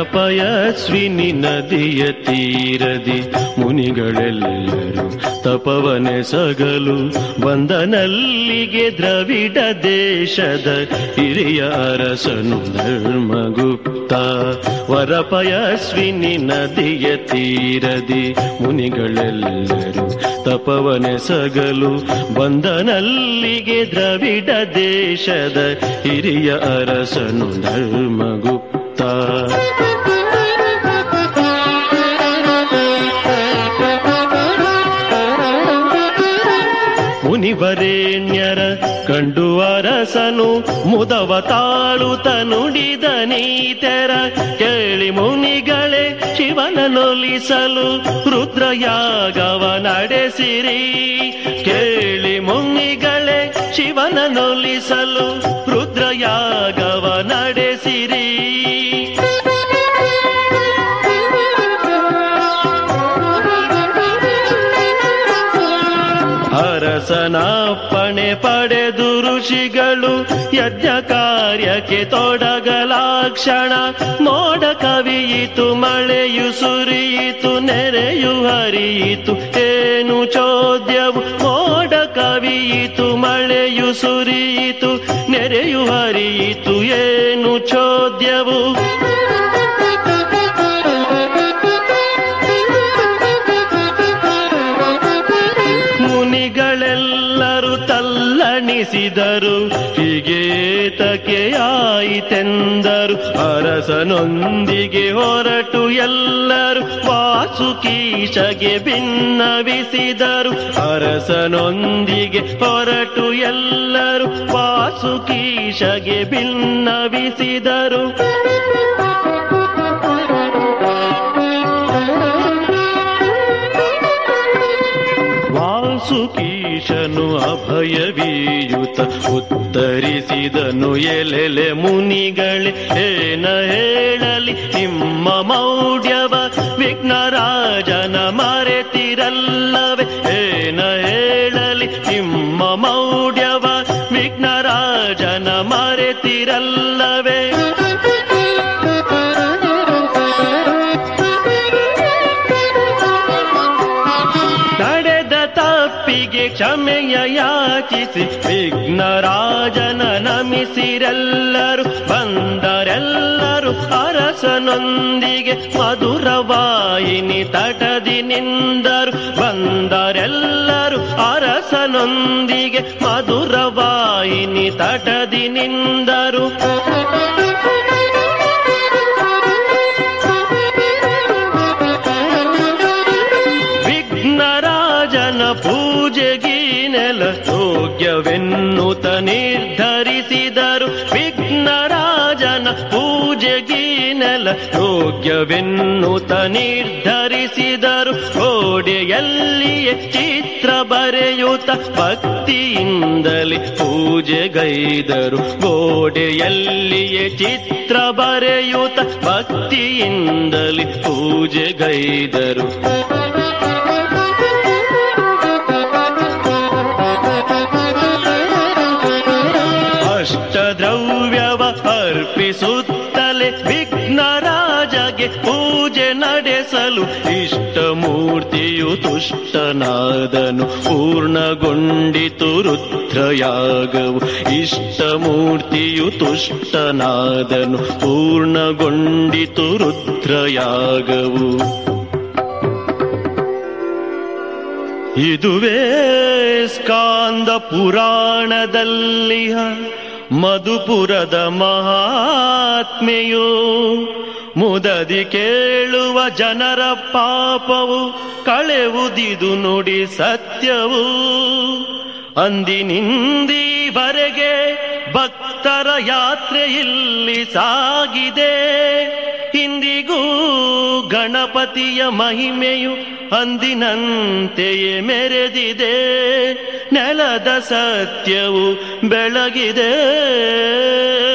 ವರಪಯಸ್ವಿನಿ ನದಿಯ ತೀರದಿ ಮುನಿಗಳೆಲ್ಲರೂ ತಪವನೆಸಗಲು ಬಂದನಲ್ಲಿಗೆ ದ್ರವಿಡ ದೇಶದ ಹಿರಿಯ ಅರಸನು ಧರ್ಮಗುಪ್ತ ವರಪಯಸ್ವಿನಿ ನದಿಯ ತೀರದಿ ಮುನಿಗಳೆಲ್ಲರೂ ತಪವನೆಸಗಲು ಬಂದನಲ್ಲಿಗೆ ದ್ರವಿಡ ದೇಶದ ಹಿರಿಯ ಅರಸನು ಧರ್ಮಗುಪ್ತ ಮುನಿವರೇಣ್ಯರ ಕಂಡು ಅರಸನು ಮುದವ ತಾಳುತ ನುಡಿದ ನೀತೆರ ಕೇಳಿ ಮುನಿಗಳೇ ಶಿವನನೊಲಿಸಲು ರುದ್ರಯಾಗವ ನಡೆಸಿರಿ ಕೇಳಿ ಮುನಿಗಳೇ ಶಿವನನೊಲಿಸಲು ರುದ್ರಯಾಗವ ನಡೆಸಿರಿ ಅರಸನಪ್ಪಣೆ ಪಡೆದು ಋಷಿಗಳು ಯಜ್ಞ ಕಾರ್ಯಕ್ಕೆ ತೊಡಗಲಾಕ್ಷಣ ಮೋಡ ಕವಿಯಿತು ಮಳೆಯು ಸುರಿಯಿತು ನೆರೆಯು ಹರಿಯಿತು ಏನು ಚೋದ್ಯವು ಮೋಡ ಕವಿಯಿತು ಮಳೆಯು ಸುರಿಯಿತು ನೆರೆಯು ಹರಿಯಿತು ಏನು ಚೋದ್ಯವು ಮುನಿಗಳೆಲ್ಲರೂ ತಲ್ಲಣಿಸಿದರು ಹೀಗೇತಕ್ಕೆ ಆಯಿತೆಂದರು ಅರಸನೊಂದಿಗೆ ಹೊರಟು ಎಲ್ಲರೂ ವಾಸುಕೀಶಗೆ ಭಿನ್ನವಿಸಿದರು ಅರಸನೊಂದಿಗೆ ಹೊರಟು ಎಲ್ಲರೂ ವಾಸುಕೀಶಗೆ ಭಿನ್ನವಿಸಿದರು ವಾಸುಕೀಶನು ಅಭಯವೀಯುತ ಉತ್ತರಿಸಿದನು ಎಲೆಲೆ ಮುನಿಗಳೇ ಏನ ಹೇಳಲಿ ನಿಮ್ಮ ಮೌಢ್ಯವ ವಿಘ್ನರಾಜನ ಮರೆತಿರಲ್ಲವೇ ಏನ ಹೇಳಲಿ ನಿಮ್ಮ ಮೌಢ್ಯವ ವಿಘ್ನರಾಜನ ಮರೆತಿರಲ್ಲವೇ ನಡೆದ ತಪ್ಪಿಗೆ ಕ್ಷಮೆಯ ಯಾಚಿಸಿ ವಿಘ್ನರಾಜನ ನಮಿಸಿರೆಲ್ಲರು ಬಂದರೆಲ್ಲರು ಅರಸನೊಂದಿಗೆ ಮಧುರವಾಯಿನಿ ತಟದಿ ನಿಂದರು ಬಂದರೆಲ್ಲರು ಅರಸನೊಂದಿಗೆ ಮಧುರವಾಯಿನಿ ತಟದಿ ನಿಂದರು ವಿಘ್ನರಾಜನ ಪೂಜೆಗೀನೆಲ ಯೋಗ್ಯವೆನ್ನುತ ನಿರ್ಧರಿಸಿದರು ವಿಘ್ನರಾಜನ ಪೂಜೆಗೀನೆಲ ಯೋಗ್ಯವೆನ್ನುತ ನಿರ್ಧರಿಸಿದರು ಗೋಡೆಯಲ್ಲಿಯೇ ಚಿತ್ರ ಬರೆಯುತ್ತ ಭಕ್ತಿಯಿಂದಲೇ ಪೂಜೆಗೈದರು ಗೋಡೆಯಲ್ಲಿಯೇ ಚಿತ್ರ ಬರೆಯುತ್ತ ಭಕ್ತಿಯಿಂದಲೇ ಪೂಜೆಗೈದರು ಅಷ್ಟದ್ರವ್ಯವ ಅರ್ಪಿಸುತ್ತಲೇ ವಿಘ್ನರಾಜಗೆ ಪೂಜೆ ನಡೆಸಲು ಇಷ್ಟ ಮೂರ್ತಿಯು ತುಷ್ಟನಾದನು ಪೂರ್ಣಗೊಂಡಿತು ರುದ್ರಯಾಗವು ಇಷ್ಟ ಮೂರ್ತಿಯು ತುಷ್ಟನಾದನು ಪೂರ್ಣಗೊಂಡಿತು ರುದ್ರಯಾಗವು ಇದುವೇ ಸ್ಕಾಂದ ಪುರಾಣದಲ್ಲಿಯ ಮಧುಪುರದ ಮಹಾತ್ಮೆಯು ಮುದದಿ ಕೇಳುವ ಜನರ ಪಾಪವು ಕಳೆವುದಿದು ನುಡಿ ಸತ್ಯವು ಅಂದಿನಿಂದೀವರೆಗೆ ಭಕ್ತರ ಯಾತ್ರೆ ಇಲ್ಲಿ ಸಾಗಿದೆ ಇಂದಿಗೂ ಗಣಪತಿಯ ಮಹಿಮೆಯು ಅಂದಿನಂತೆಯೇ ಮೆರೆದಿದೆ ನೆಲದ ಸತ್ಯವು ಬೆಳಗಿದೆ